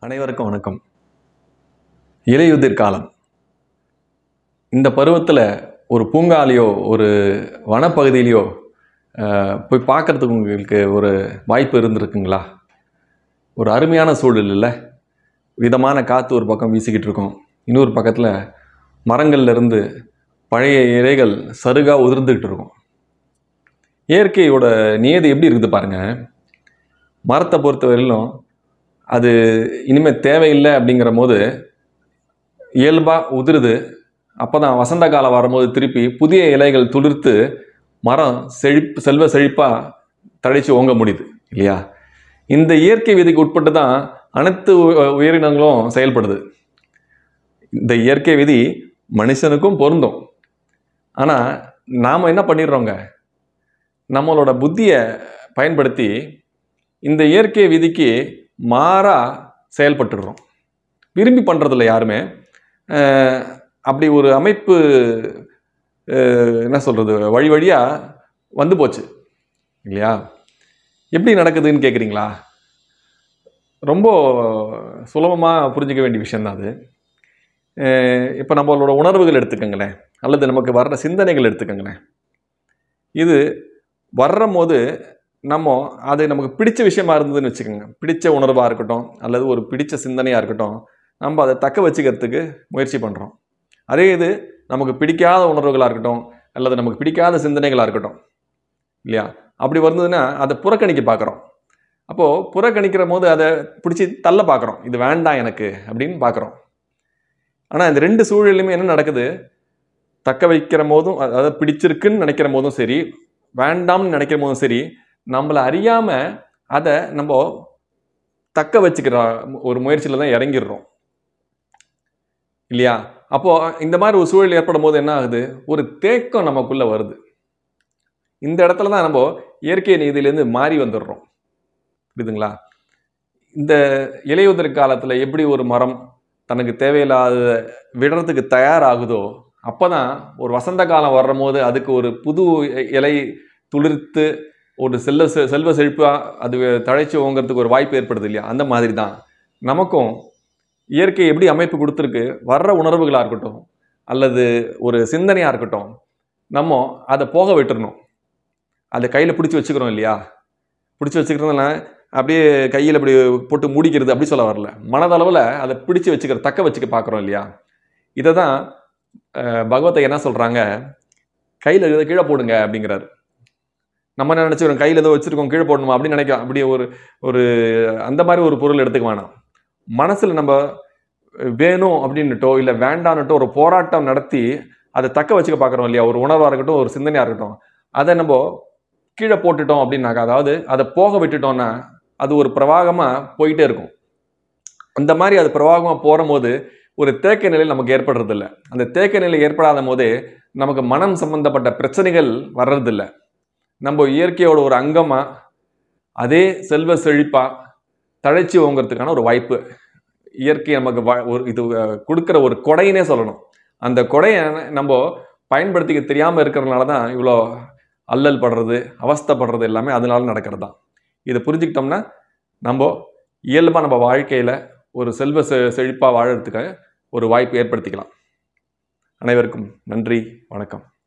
அனைவருக்கும் வணக்கம் இலையுதிர் காலம் இந்த பருவத்தில் ஒரு பூங்காலையோ ஒரு வனப்பகுதியிலையோ அஹ், போய் பார்க்கறதுக்கு உங்களுக்கு ஒரு வாய்ப்பு இருந்திருக்குங்களா ஒரு அருமையான சூழல் இல்லை விதமான காற்று ஒரு பக்கம் வீசிக்கிட்டு இருக்கும் இன்னொரு பக்கத்தில் மரங்கள்ல இருந்து பழைய இலைகள் சருகாக உதிர்ந்துக்கிட்டு இருக்கும் இயற்கையோட நியதி எப்படி இருக்குது பாருங்க மரத்தை பொறுத்த வரையிலும் அது இனிமேல் தேவையில்லை அப்படிங்கிற போது இயல்பாக உதிருது அப்போ தான் வசந்த காலம் வரும்போது திருப்பி புதிய இலைகள் துளிர்த்து மரம் செழிப்பு செல்வ செழிப்பாக தழைச்சு ஓங்க முடியுது இல்லையா இந்த இயற்கை விதிக்கு உட்பட்டு தான் அனைத்து உ- உயிரினங்களும் செயல்படுது இந்த இயற்கை விதி மனுஷனுக்கும் பொருந்தும் ஆனால் நாம் என்ன பண்ணிடுறோங்க நம்மளோட புத்தியை பயன்படுத்தி இந்த இயற்கை விதிக்கு மாறா செயல்பட்டுடுறோம் விரும்பி பண்ணுறதில்ல யாருமே அஹ், அப்படி ஒரு அமைப்பு அஹ், என்ன சொல்கிறது வழி வழியாக வந்து போச்சு இல்லையா எப்படி நடக்குதுன்னு கேட்குறீங்களா ரொம்ப சுலபமாக புரிஞ்சிக்க வேண்டிய விஷயந்தான் அது இப்போ நம்மளோட உணர்வுகள் எடுத்துக்கோங்களேன் அல்லது நமக்கு வர்ற சிந்தனைகள் எடுத்துக்கோங்களேன் இது வர்ற போது நம்ம அது நமக்கு பிடிச்ச விஷயமா இருந்ததுன்னு வச்சுக்கோங்க பிடிச்ச உணர்வாக இருக்கட்டும் அல்லது ஒரு பிடிச்ச சிந்தனையாக இருக்கட்டும் நம்ம அதை தக்க வச்சுக்கிறதுக்கு முயற்சி பண்ணுறோம் அதே இது நமக்கு பிடிக்காத உணர்வுகளாக இருக்கட்டும் அல்லது நமக்கு பிடிக்காத சிந்தனைகளாக இருக்கட்டும் இல்லையா அப்படி வந்ததுன்னா அதை புறக்கணிக்க பார்க்குறோம் அப்போது புறக்கணிக்கிற போது அதை பிடிச்சி தள்ள பார்க்குறோம் இது வேண்டாம் எனக்கு அப்படின்னு பார்க்குறோம் ஆனால் இந்த ரெண்டு சூழலையுமே என்ன நடக்குது தக்க வைக்கிற போதும் அதாவது பிடிச்சிருக்குன்னு நினைக்கிற போதும் சரி வேண்டாம்னு நினைக்கிற போதும் சரி நம்மளை அறியாமல் அதை நம்ம தக்க வச்சுக்கிற ஒரு முயற்சியில் தான் இறங்கிடுறோம் இல்லையா அப்போ இந்த மாதிரி ஒரு சூழல் ஏற்படும் போது என்ன ஆகுது ஒரு தேக்கம் நமக்குள்ள வருது இந்த இடத்துல தான் நம்ம இயற்கை நீதியிலேருந்து மாறி வந்துடுறோம் புரியுதுங்களா இந்த இலையுதிர் காலத்தில் எப்படி ஒரு மரம் தனக்கு தேவையில்லாத விடுறதுக்கு தயாராகுதோ அப்பதான் ஒரு வசந்த காலம் வர்ற போது அதுக்கு ஒரு புது இலை துளிர்த்து ஒரு செல்ல செ- செல்வ செழிப்பா அது தழைச்சி ஓங்கிறதுக்கு ஒரு வாய்ப்பு ஏற்படுது இல்லையா அந்த மாதிரி தான் நமக்கும் இயற்கை எப்படி அமைப்பு கொடுத்துருக்கு வர்ற உணர்வுகளாக இருக்கட்டும் அல்லது ஒரு சிந்தனையாக இருக்கட்டும் நம்ம அதை போக விட்டுறணும் அதை கையில் பிடிச்சி வச்சுக்கிறோம் இல்லையா பிடிச்சி வச்சுக்கிறதுனால அப்படியே கையில் இப்படி போட்டு மூடிக்கிறது அப்படி சொல்ல வரல மனதளவில் அதை பிடிச்சி வச்சுக்கிற தக்க வச்சுக்க பார்க்குறோம் இல்லையா இதை தான் அஹ், பகவத்தை என்ன சொல்கிறாங்க கையில் இதை கீழே போடுங்க அப்படிங்கிறாரு நம்ம என்ன நினச்சிக்கிறோம் கையில் ஏதோ வச்சுருக்கோம் கீழே போடணுமா அப்படின்னு நினைக்கிறோம் அப்படி ஒரு ஒரு அந்த மாதிரி ஒரு பொருள் எடுத்துக்க வேணாம் மனசில் நம்ம வேணும் அப்படின்னுட்டோ இல்லை வேண்டான்னுட்டோ ஒரு போராட்டம் நடத்தி அதை தக்க வச்சுக்க பார்க்குறோம் இல்லையா ஒரு உணவாக இருக்கட்டும் ஒரு சிந்தனையாக இருக்கட்டும் அதை நம்ம கீழே போட்டுட்டோம் அப்படின்னாக்கா அதாவது அதை போக விட்டுட்டோம்னா அது ஒரு பிரவாகமாக போயிட்டே இருக்கும் அந்த மாதிரி அது பிரவாகமாக போகிற போது ஒரு தேக்க நிலை நமக்கு ஏற்படுறதில்ல அந்த தேக்க நிலை ஏற்படாத போதே நமக்கு மனம் சம்பந்தப்பட்ட பிரச்சனைகள் வர்றதில்ல நம்ம இயற்கையோட ஒரு அங்கமாக அதே செல்வ செழிப்பா தழைச்சி ஓங்கிறதுக்கான ஒரு வாய்ப்பு இயற்கை நமக்கு வ- ஒரு இது அஹ், கொடுக்கிற ஒரு கொடைன்னே சொல்லணும் அந்த கொடையை நம்ம பயன்படுத்திக்க தெரியாமல் இருக்கிறதுனால தான் இவ்வளோ அல்லல் படுறது அவஸ்தைப்படுறது எல்லாமே அதனால நடக்கிறது தான் இதை புரிஞ்சுக்கிட்டோம்னா நம்ம இயல்பாக நம்ம வாழ்க்கையில் ஒரு செல்வ செ செழிப்பாக வாழறதுக்கு ஒரு வாய்ப்பு ஏற்படுத்திக்கலாம் அனைவருக்கும் நன்றி வணக்கம்